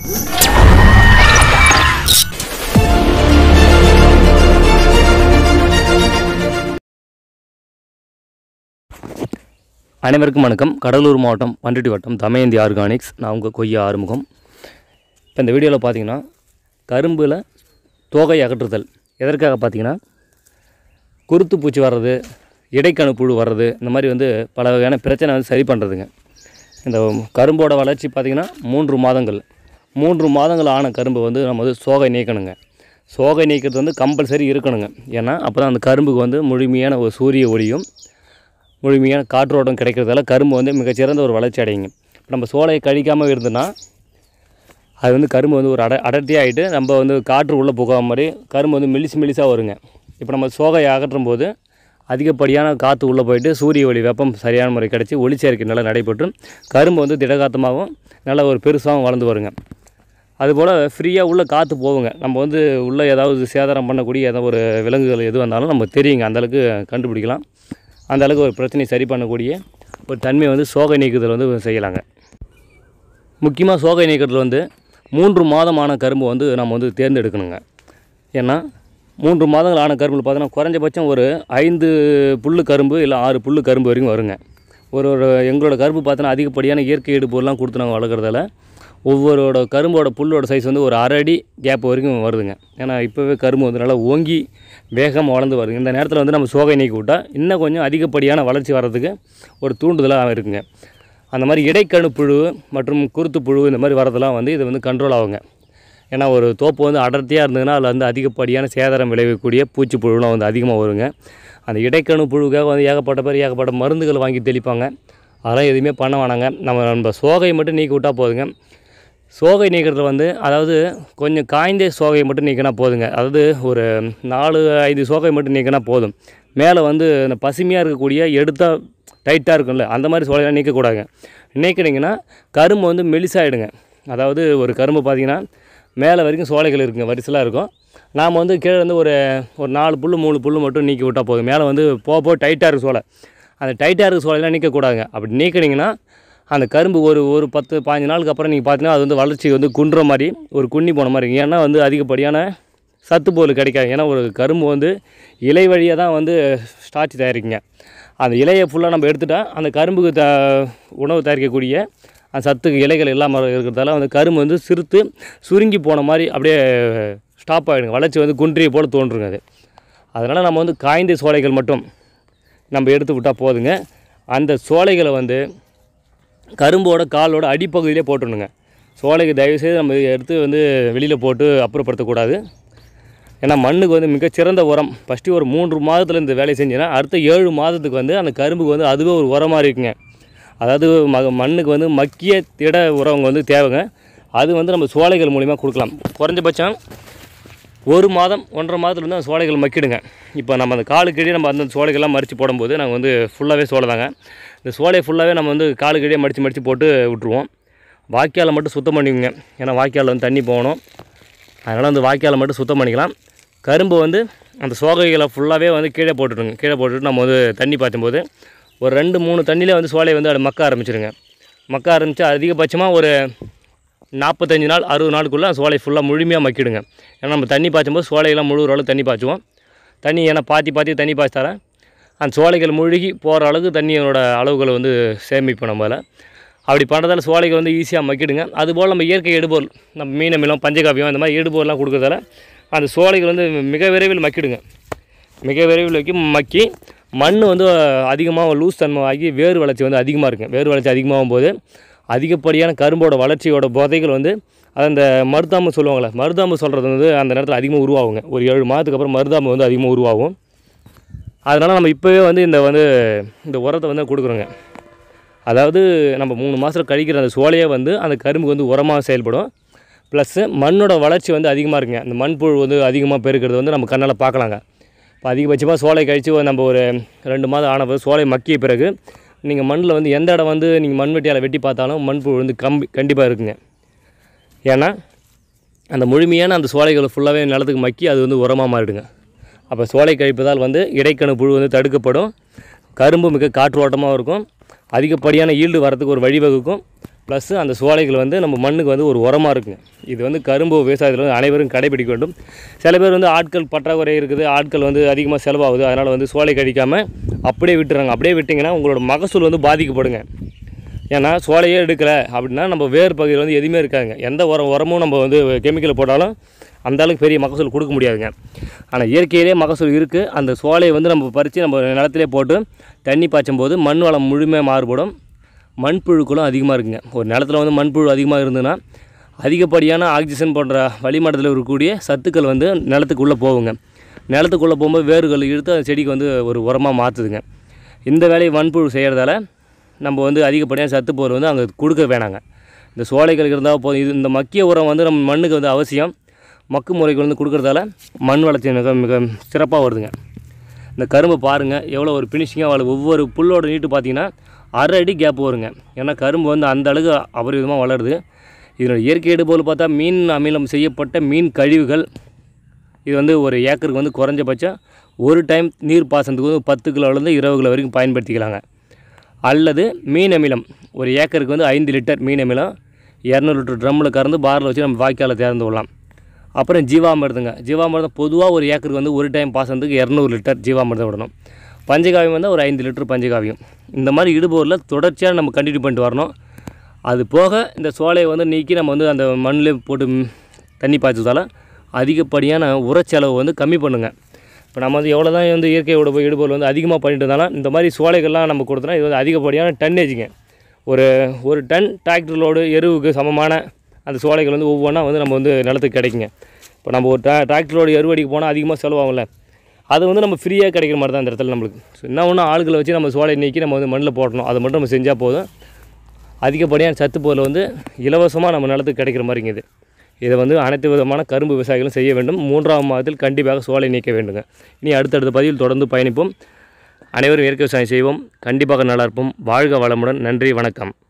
அனைவருக்கும் வணக்கம் கடலூர் மாவட்டம் பண்ருட்டி வட்டம் தமயந்தி ஆர்கானிக்ஸ் நான் உங்கள் கொய்யா ஆறுமுகம் இப்போ இந்த வீடியோவில் பார்த்தீங்கன்னா கரும்பில் தோகை அகற்றுதல் எதற்காக பார்த்தீங்கன்னா குருத்து பூச்சி வர்றது இடைக்கணு புழு வர்றது இந்த மாதிரி வந்து பல வகையான பிரச்சனை வந்து சரி பண்ணுறதுங்க இந்த கரும்போட வளர்ச்சி பார்த்திங்கன்னா மூன்று மாதங்கள் மூன்று மாதங்கள் ஆன கரும்பு வந்து நம்ம வந்து சோகை நீக்கணுங்க சோகை நீக்கிறது வந்து கம்பல்சரி இருக்கணுங்க ஏன்னா அப்போ தான் அந்த கரும்புக்கு வந்து முழுமையான ஒரு சூரிய ஒளியும் முழுமையான காற்றோட்டம் கிடைக்கிறதால கரும்பு வந்து மிகச்சிறந்த ஒரு வளர்ச்சி அடையுங்க இப்போ நம்ம சோலையை கழிக்காமல் இருந்ததுன்னா அது வந்து கரும்பு வந்து ஒரு அட அடர்த்தியாகிட்டு நம்ம வந்து காற்று உள்ளே போகாம மாதிரி கரும்பு வந்து மெலிசு மெலிசாக வருங்க இப்போ நம்ம சோகையை அகற்றும் போது அதிகப்படியான காற்று உள்ளே போயிட்டு சூரிய ஒளி வெப்பம் சரியான முறை கிடச்சி ஒளிச்சேர்க்கை நல்லா நடைபெற்று கரும்பு வந்து திடகாத்தமாகவும் நல்ல ஒரு பெருசாகவும் வளர்ந்து வருங்க அதுபோல் ஃப்ரீயாக உள்ள காற்று போகுங்க நம்ம வந்து உள்ளே ஏதாவது சேதாரம் பண்ணக்கூடிய ஏதாவது ஒரு விலங்குகள் எது வந்தாலும் நம்ம தெரியுங்க அந்தளவுக்கு கண்டுபிடிக்கலாம் அந்த அளவுக்கு ஒரு பிரச்சனையை சரி பண்ணக்கூடிய ஒரு தன்மை வந்து சோகை நீக்குதல் வந்து செய்யலாங்க முக்கியமாக சோகை நீக்கிறதுல வந்து மூன்று மாதமான கரும்பு வந்து நம்ம வந்து தேர்ந்தெடுக்கணுங்க ஏன்னா மூன்று மாதங்கள் ஆன கரும்பில் பார்த்தோன்னா குறைஞ்சபட்சம் ஒரு ஐந்து புல்லு கரும்பு இல்லை ஆறு புல்லு கரும்பு வரைக்கும் வருங்க ஒரு ஒரு எங்களோட கரும்பு பார்த்தோன்னா அதிகப்படியான இயற்கை எடுப்புலாம் கொடுத்து நாங்கள் வளர்க்குறதால ஒவ்வொருவோட கரும்போட புல்லோட சைஸ் வந்து ஒரு அரை அடி கேப் வரைக்கும் வருதுங்க ஏன்னா இப்போவே கரும்பு வந்து நல்லா ஓங்கி வேகமாக வளர்ந்து வருதுங்க இந்த நேரத்தில் வந்து நம்ம சோகை நீக்கி விட்டால் இன்னும் கொஞ்சம் அதிகப்படியான வளர்ச்சி வர்றதுக்கு ஒரு தூண்டுதலாக இருக்குங்க அந்த மாதிரி இடைக்கணு புழு மற்றும் குருத்து புழு இந்த மாதிரி வரதெல்லாம் வந்து இது வந்து கண்ட்ரோல் ஆகுங்க ஏன்னா ஒரு தோப்பு வந்து அடர்த்தியாக இருந்ததுன்னா அதில் வந்து அதிகப்படியான சேதாரம் விளைவிக்கக்கூடிய பூச்சி புழுலாம் வந்து அதிகமாக வருங்க அந்த இடைக்கணு புழுக்காக வந்து ஏகப்பட்ட பேர் ஏகப்பட்ட மருந்துகள் வாங்கி தெளிப்பாங்க அதெல்லாம் எதுவுமே பண்ண வேணாங்க நம்ம நம்ம சோகையை மட்டும் நீக்கி விட்டால் போதுங்க சோகை நீக்கிறதுல வந்து அதாவது கொஞ்சம் காய்ந்த சோகையை மட்டும் நீக்கினா போதுங்க அதாவது ஒரு நாலு ஐந்து சோகை மட்டும் நீக்கினா போதும் மேலே வந்து இந்த பசுமையாக இருக்கக்கூடிய எடுத்தால் டைட்டாக இருக்கும்ல அந்த மாதிரி சோலையெல்லாம் நீக்கக்கூடாதுங்க நீக்கினீங்கன்னா கரும்பு வந்து மெலிசாயிடுங்க அதாவது ஒரு கரும்பு பார்த்தீங்கன்னா மேலே வரைக்கும் சோலைகள் இருக்குங்க வரிசலாக இருக்கும் நாம் வந்து கீழே வந்து ஒரு ஒரு நாலு புல் மூணு புல் மட்டும் நீக்கி விட்டால் போதும் மேலே வந்து போக போக டைட்டாக இருக்குது சோலை அந்த டைட்டாக இருக்க சோலையெல்லாம் நீக்கக்கூடாதுங்க அப்படி நீக்கினீங்கன்னா அந்த கரும்பு ஒரு ஒரு பத்து பாஞ்சு நாளுக்கு அப்புறம் நீங்கள் பார்த்தீங்கன்னா அது வந்து வளர்ச்சி வந்து குன்ற மாதிரி ஒரு குன்னி போன மாதிரி இருக்கும் ஏன்னா வந்து அதிகப்படியான சத்து பொருள் கிடைக்காது ஏன்னா ஒரு கரும்பு வந்து இலை வழியாக தான் வந்து ஸ்டார்ச் தயாரிக்குங்க அந்த இலையை ஃபுல்லாக நம்ம எடுத்துட்டா அந்த கரும்புக்கு த உணவு தயாரிக்கக்கூடிய அந்த சத்துக்கு இலைகள் இல்லாமல் இருக்கிறதால அந்த கரும்பு வந்து சிறுத்து சுருங்கி போன மாதிரி அப்படியே ஸ்டாப் ஆகிடுங்க வளர்ச்சி வந்து குன்றியை போல் தோன்றுங்க அது அதனால் நம்ம வந்து காய்ந்த சோலைகள் மட்டும் நம்ம எடுத்து விட்டால் போதுங்க அந்த சோலைகளை வந்து கரும்போட காலோட அடிப்பகுதியிலே போட்டுடணுங்க சோலைக்கு தயவுசெய்து நம்ம எடுத்து வந்து வெளியில் போட்டு அப்புறப்படுத்தக்கூடாது ஏன்னா மண்ணுக்கு வந்து மிகச்சிறந்த உரம் ஃபஸ்ட்டு ஒரு மூன்று மாதத்தில் இந்த வேலையை செஞ்சீங்கன்னா அடுத்த ஏழு மாதத்துக்கு வந்து அந்த கரும்புக்கு வந்து அதுவே ஒரு உரமாக இருக்குங்க அதாவது ம மண்ணுக்கு வந்து மக்கிய திட உரம் வந்து தேவைங்க அது வந்து நம்ம சோலைகள் மூலிமா கொடுக்கலாம் குறைஞ்சபட்சம் ஒரு மாதம் ஒன்றரை மாதத்துல வந்து அந்த சோலைகள் மக்கிடுங்க இப்போ நம்ம அந்த காலு கீழே நம்ம அந்த சோலைகள்லாம் மறித்து போடும்போது நாங்கள் வந்து ஃபுல்லாகவே சோலை தாங்க இந்த சோலையை ஃபுல்லாகவே நம்ம வந்து காலு கீழே மடித்து மடித்து போட்டு விட்ருவோம் வாய்க்காலை மட்டும் சுத்தம் பண்ணிக்கோங்க ஏன்னா வாய்க்காலில் வந்து தண்ணி போகணும் அதனால் அந்த வாய்க்காலை மட்டும் சுத்தம் பண்ணிக்கலாம் கரும்பு வந்து அந்த சோகைகளை ஃபுல்லாகவே வந்து கீழே போட்டுடுங்க கீழே போட்டுட்டு நம்ம வந்து தண்ணி பாய்ச்சும்போது ஒரு ரெண்டு மூணு தண்ணியிலே வந்து சோலையை வந்து அது மக்க ஆரம்பிச்சிருங்க மக்க ஆரம்பித்து அதிகபட்சமாக ஒரு நாற்பத்தஞ்சு நாள் அறுபது நாளுக்குள்ளே சோலை ஃபுல்லாக முழுமையாக மக்கிடுங்க ஏன்னா நம்ம தண்ணி பாய்ச்சும்போது சோலையெல்லாம் முழுகிற அளவு தண்ணி பாய்ச்சுவோம் தண்ணி ஏன்னா பாத்தி பாத்தி தண்ணி பாய்ச்சி தரேன் அந்த சோலைகள் முழுகி போகிற அளவுக்கு தண்ணியோட அளவுகளை வந்து சேமிப்போம் நம்மள அப்படி பண்ணுறதால சோலைகள் வந்து ஈஸியாக மக்கிடுங்க அதுபோல் நம்ம இயற்கை எடுபொருள் நம்ம மீன் அமிலம் பஞ்சகாவியம் இந்த மாதிரி எடுபொருள்லாம் கொடுக்கறதால அந்த சோலைகள் வந்து மிக விரைவில் மக்கிடுங்க மிக விரைவில் வைக்கும் மக்கி மண் வந்து அதிகமாக லூஸ் தன்மை ஆகி வேர் வளர்ச்சி வந்து அதிகமாக இருக்குங்க வேர் வளர்ச்சி அதிகமாகும் போது அதிகப்படியான கரும்போட வளர்ச்சியோட புதைகள் வந்து அது அந்த மருதாம்பு சொல்லுவாங்கள்ல மருதாம்பு சொல்கிறது வந்து அந்த நேரத்தில் அதிகமாக உருவாகுங்க ஒரு ஏழு மாதத்துக்கு அப்புறம் மருதாம்பு வந்து அதிகமாக உருவாகும் அதனால் நம்ம இப்போவே வந்து இந்த வந்து இந்த உரத்தை வந்து கொடுக்குறோங்க அதாவது நம்ம மூணு மாதத்தில் கழிக்கிற அந்த சோலையே வந்து அந்த கரும்புக்கு வந்து உரமாக செயல்படும் ப்ளஸ்ஸு மண்ணோட வளர்ச்சி வந்து அதிகமாக இருக்குங்க அந்த மண்புழு வந்து அதிகமாக பெருக்கிறது வந்து நம்ம கண்ணால் பார்க்கலாங்க இப்போ அதிகபட்சமாக சோலை கழித்து நம்ம ஒரு ரெண்டு மாதம் ஆன பிறகு சோலை மக்கிய பிறகு நீங்கள் மண்ணில் வந்து எந்த இடம் வந்து நீங்கள் மண்வெட்டியால் வெட்டி பார்த்தாலும் மண்புழு வந்து கம்பி கண்டிப்பாக இருக்குங்க ஏன்னா அந்த முழுமையான அந்த சோலைகள் ஃபுல்லாகவே நிலத்துக்கு மக்கி அது வந்து உரமாக மாறிடுங்க அப்போ சோலை கழிப்பதால் வந்து இடைக்கணு புழு வந்து தடுக்கப்படும் கரும்பு மிக காற்றோட்டமாக இருக்கும் அதிகப்படியான ஈல்டு வரதுக்கு ஒரு வழிவகுக்கும் ப்ளஸ் அந்த சோலைகள் வந்து நம்ம மண்ணுக்கு வந்து ஒரு உரமாக இருக்குங்க இது வந்து கரும்பு விவசாயத்தில் வந்து அனைவரும் கடைபிடிக்க வேண்டும் சில பேர் வந்து ஆட்கள் பற்றாக்குறை இருக்குது ஆட்கள் வந்து அதிகமாக செலவாகுது அதனால் வந்து சோலை கடிக்காமல் அப்படியே விட்டுறாங்க அப்படியே விட்டிங்கன்னா உங்களோட மகசூல் வந்து பாதிக்கப்படுங்க ஏன்னா சோலையே எடுக்கலை அப்படின்னா நம்ம வேர் பகுதியில் வந்து எதுவுமே இருக்காதுங்க எந்த உரம் உரமும் நம்ம வந்து கெமிக்கல் போட்டாலும் அந்த அளவுக்கு பெரிய மகசூல் கொடுக்க முடியாதுங்க ஆனால் இயற்கையிலே மகசூல் இருக்குது அந்த சோலையை வந்து நம்ம பறித்து நம்ம நிலத்திலே போட்டு தண்ணி பாய்ச்சும் போது மண் வளம் முழுமையாக மாறுபடும் மண்புழுக்களும் அதிகமாக இருக்குங்க ஒரு நிலத்துல வந்து மண்புழு அதிகமாக இருந்ததுன்னா அதிகப்படியான ஆக்சிஜன் போன்ற வளிமண்டலத்தில் இருக்கக்கூடிய சத்துக்கள் வந்து நிலத்துக்குள்ளே போகுங்க நிலத்துக்குள்ளே போகும்போது வேர்கள் இழுத்து அந்த செடிக்கு வந்து ஒரு உரமாக மாற்றுதுங்க இந்த வேலையை மண்புழு செய்கிறதால நம்ம வந்து அதிகப்படியான சத்து பொருள் வந்து அங்கே கொடுக்க வேணாங்க இந்த சோலைகள் இருந்தால் போதும் இது இந்த மக்கிய உரம் வந்து நம்ம மண்ணுக்கு வந்து அவசியம் மக்கு முறைகள் வந்து கொடுக்கறதால மண் வளர்ச்சி மிக மிக சிறப்பாக வருதுங்க இந்த கரும்பை பாருங்கள் எவ்வளோ ஒரு ஃபினிஷிங்காக வள ஒவ்வொரு புல்லோட நீட்டு பார்த்தீங்கன்னா அரை அடி கேப் வருங்க ஏன்னா கரும்பு வந்து அந்த அளவுக்கு அபரிவிதமாக வளருது இதனோட இயற்கை இடுபொருள் பார்த்தா மீன் அமிலம் செய்யப்பட்ட மீன் கழிவுகள் இது வந்து ஒரு ஏக்கருக்கு வந்து குறைஞ்சபட்சம் ஒரு டைம் நீர் பாசனத்துக்கு வந்து பத்து கிலோலேருந்து இருபது கிலோ வரைக்கும் பயன்படுத்திக்கலாங்க அல்லது மீன் அமிலம் ஒரு ஏக்கருக்கு வந்து ஐந்து லிட்டர் மீன் அமிலம் இரநூறு லிட்டர் ட்ரம்மில் கறந்து பாரில் வச்சு நம்ம வாய்க்காலில் திறந்து விடலாம் அப்புறம் ஜீவாமிர்தங்க ஜீவாமிர்தம் பொதுவாக ஒரு ஏக்கருக்கு வந்து ஒரு டைம் பாசனத்துக்கு இரநூறு லிட்டர் ஜீவாமிர்தம் விடணும் பஞ்சகாவியம் வந்து ஒரு ஐந்து லிட்டர் பஞ்சகாவியம் இந்த மாதிரி இடுபொருளில் தொடர்ச்சியாக நம்ம கண்டினியூ பண்ணிட்டு வரணும் அது போக இந்த சோலையை வந்து நீக்கி நம்ம வந்து அந்த மண்ணில் போட்டு ம், தண்ணி பாய்ச்சதால அதிகப்படியான உரச்செலவு வந்து கம்மி பண்ணுங்க இப்போ நம்ம வந்து எவ்வளோ தான் வந்து இயற்கை உட இடுபொருள் வந்து அதிகமாக பண்ணிட்டு இருந்தாலும் இந்த மாதிரி சோலைகள்லாம் நம்ம கொடுத்தோன்னா இது வந்து அதிகப்படியான டன்னேஜுங்க ஒரு ஒரு டன் டிராக்டர் லோடு எருவுக்கு சமமான அந்த சோலைகள் வந்து ஒவ்வொன்றா வந்து நம்ம வந்து நிலத்துக்கு கிடைக்குங்க இப்போ நம்ம ஒரு டா டிராக்டர் லோடு எருவடிக்கு போனால் அதிகமாக செலவாகும்ல அது வந்து நம்ம ஃப்ரீயாக கிடைக்கிற மாதிரி தான் இந்த இடத்துல நம்மளுக்கு ஸோ என்ன ஒன்று ஆளுகளை வச்சு நம்ம சோலையை நீக்கி நம்ம வந்து மண்ணில் போடணும் அதை மட்டும் நம்ம செஞ்சால் போதும் அதிகப்படியான சத்து பொருள் வந்து இலவசமாக நம்ம நிலத்துக்கு கிடைக்கிற மாதிரிங்க இது இதை வந்து அனைத்து விதமான கரும்பு விவசாயிகளும் செய்ய வேண்டும் மூன்றாம் மாதத்தில் கண்டிப்பாக சோலை நீக்க வேண்டுங்க இனி அடுத்தடுத்த பதிவில் தொடர்ந்து பயணிப்போம் அனைவரும் இயற்கை விவசாயம் செய்வோம் கண்டிப்பாக நல்லா இருப்போம் வாழ்க வளமுடன் நன்றி வணக்கம்